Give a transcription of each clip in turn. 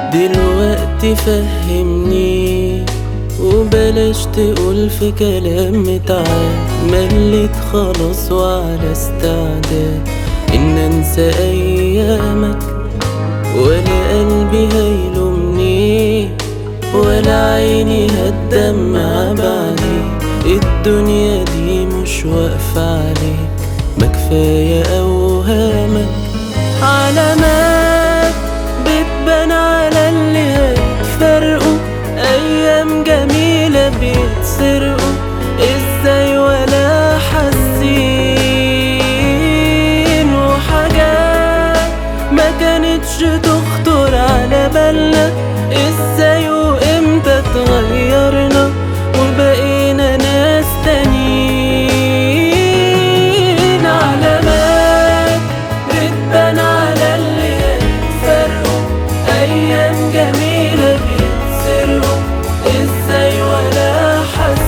دلوقتي فهمني وبلاش تقول في كلام متعاد مليت خلاص وعلى استعداد ان انسى ايامك ولا قلبي هيلومني ولا عيني هتدمع بعديك الدنيا دي مش واقفة عليك ما كفاية أوهامك علامات بتبان على اللي هيتفرقوا أيام جميلة بيتسرقوا ازاي ولا حاسين وحاجات ما كانتش تخطر على بالنا ازاي وامتى اتغيرنا وبقينا ناس تانيين علامات بتبان على اللي هيتفرقوا ايام جميلة بيتسرقوا ازاي ولا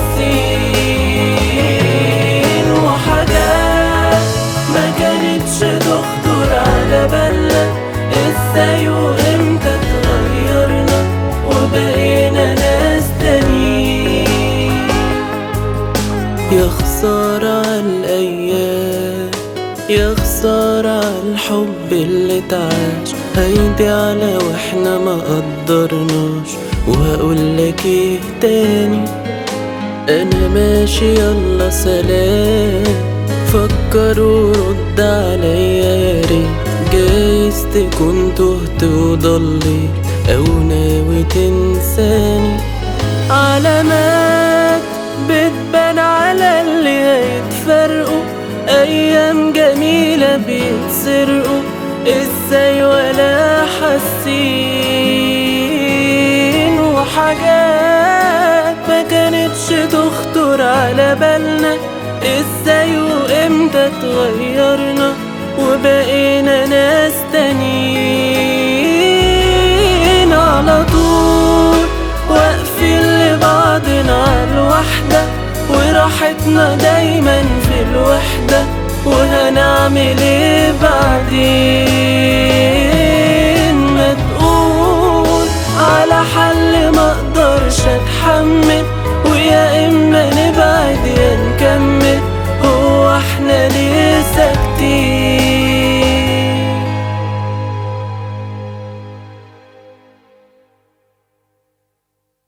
حاسين وحاجات ما كانتش تخطر على بالنا ازاي وامتى اتغيرنا وبقينا ناس تانيين يا خسارة عالايام يا خسارة عالحب اللي اتعاش هيدي على واحنا ما قدرناش وهقولك ايه تاني انا ماشي يلا سلام فكر ورد عليا يا ريت جايز تكون تهت وضليت او ناوي تنساني علامات بتبان على اللي هيتفرقوا ايام جميلة بيتسرقوا ازاي ولا حاسين وحاجات ما كانتش تخطر على بالنا ازاي وامتى اتغيرنا وبقينا ناس تانيين على طول واقفين لبعضنا عالوحدة وراحتنا دايما في الوحدة وهنعمل ايه بعدين